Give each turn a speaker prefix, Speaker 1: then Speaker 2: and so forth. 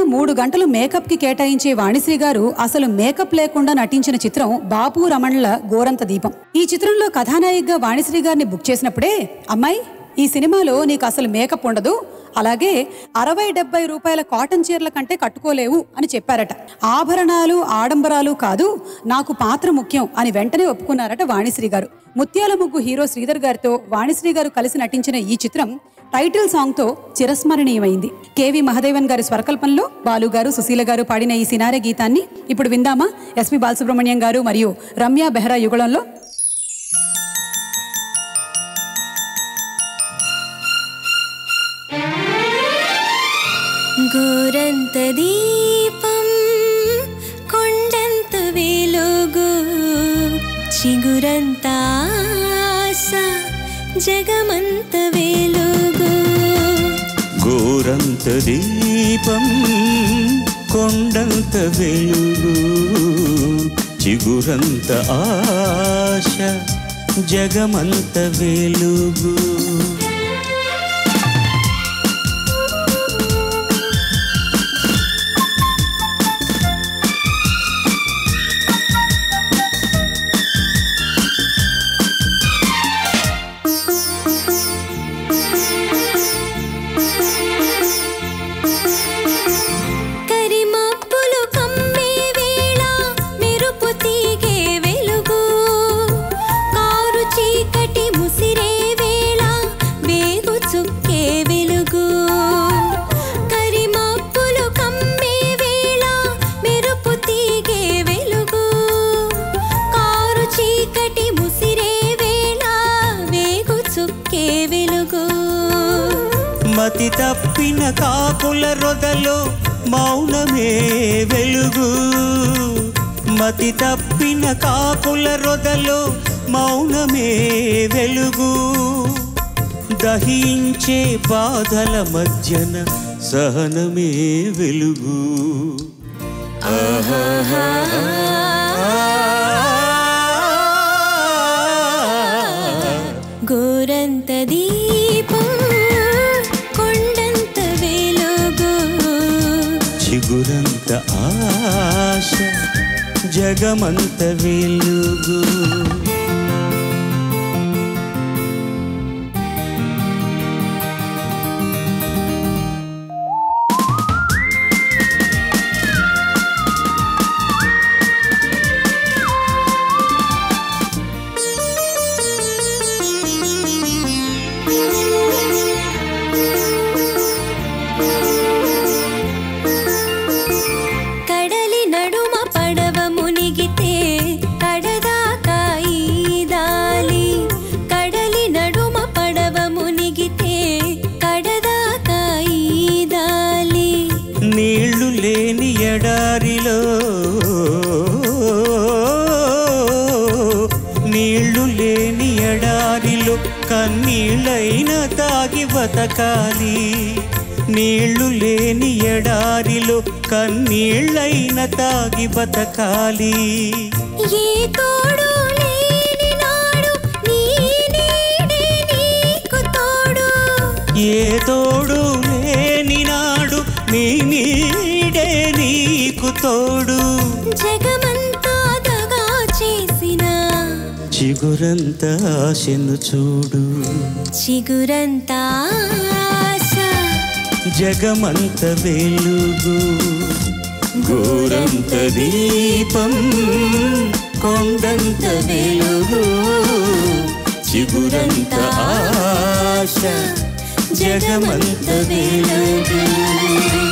Speaker 1: మూడు గంటలు మేకప్ కి కేటాయించే వాణిశ్రీ గారు అసలు మేకప్ లేకుండా నటించిన చిత్రం బాపు రమణుల గోరంత దీపం ఈ చిత్రంలో కథానాయికగా వాణిశ్రీ గారిని బుక్ చేసినప్పుడే అమ్మాయి ఈ సినిమాలో నీకు అసలు మేకప్ ఉండదు అలాగే అరవై డెబ్బై రూపాయల కాటన్ చీరల కంటే కట్టుకోలేవు అని చెప్పారట ఆభరణాలు ఆడంబరాలు కాదు నాకు పాత్ర ముఖ్యం అని వెంటనే ఒప్పుకున్నారట వాణిశ్రీ గారు ముత్యాల ముగ్గు హీరో శ్రీధర్ గారితో వాణిశ్రీ గారు కలిసి నటించిన ఈ చిత్రం టైటిల్ సాంగ్ తో చిరస్మరణీయమైంది కేవి మహదేవన్ గారి స్వరకల్పనలో బాలు గారు సుశీల గారు పాడిన ఈ సినారే గీతాన్ని ఇప్పుడు విందామా ఎస్పి బాలసుబ్రహ్మణ్యం గారు మరియు రమ్య బెహ్రా యుగళంలో
Speaker 2: గోరంత దీపం కొండంత వెలుగు చిగురంత ఆశ జగమంత వెలుగు
Speaker 3: గోరంత దీపం కొండంత వెలుగు చిగురంత ఆశ జగమంత వెలుగు
Speaker 2: కరిమప్పులు కమ్మే వేళ మెరుపు తీగే వెలుగు కారు చీకటి ముసిరే వేళ వేగు చుక్కే వెలుగు కరిమప్పులు కమ్మే వేళ మెరుపు తీగే వెలుగు కారు చీకటి ముసిరే వేళ వేగు చుక్కే వెలుగు
Speaker 3: మతి తప్పిన కాకుల రొదలో మౌనమే వెలుగు మతి తప్పిన కాకుల రొదలో మౌనమే వెలుగు దహించే బాధల మధ్యన సహనమే వెలుగు
Speaker 2: గోరంత దీపం కొండంత వెలుగు
Speaker 3: చిగురంత ఆశ జగమంత వెలుగు
Speaker 2: కడలి నడుమ పడవ మునిగితే కడదాకా ఈదాలి కడలి నడుమ పడవ మునిగితే కడదాకా ఈదాలి
Speaker 3: నీళ్లు లేని ఎడారిలో నీళ్లు లేని ఎడారిలో కన్నీళ్ళైన తాగి బతకాలి నీళ్లు లేని ఎడారిలో కన్నీళ్ళైన తాగి బతకాలి
Speaker 2: ఏ తోడు లేని నాడు నీ నీడే నీకు తోడు
Speaker 3: ఏ తోడు లేని నాడు నీ నీడే నీకు తోడు
Speaker 2: జగమంతా దగా చేసిన
Speaker 3: చిగురంత ఆశను చూడు
Speaker 2: చిగురంతా ఆశ
Speaker 3: జగమంత వెలుగు గోరంత దీపం కొండంత వెలుగు చిగురంత ఆశ జగమంత వెలుగు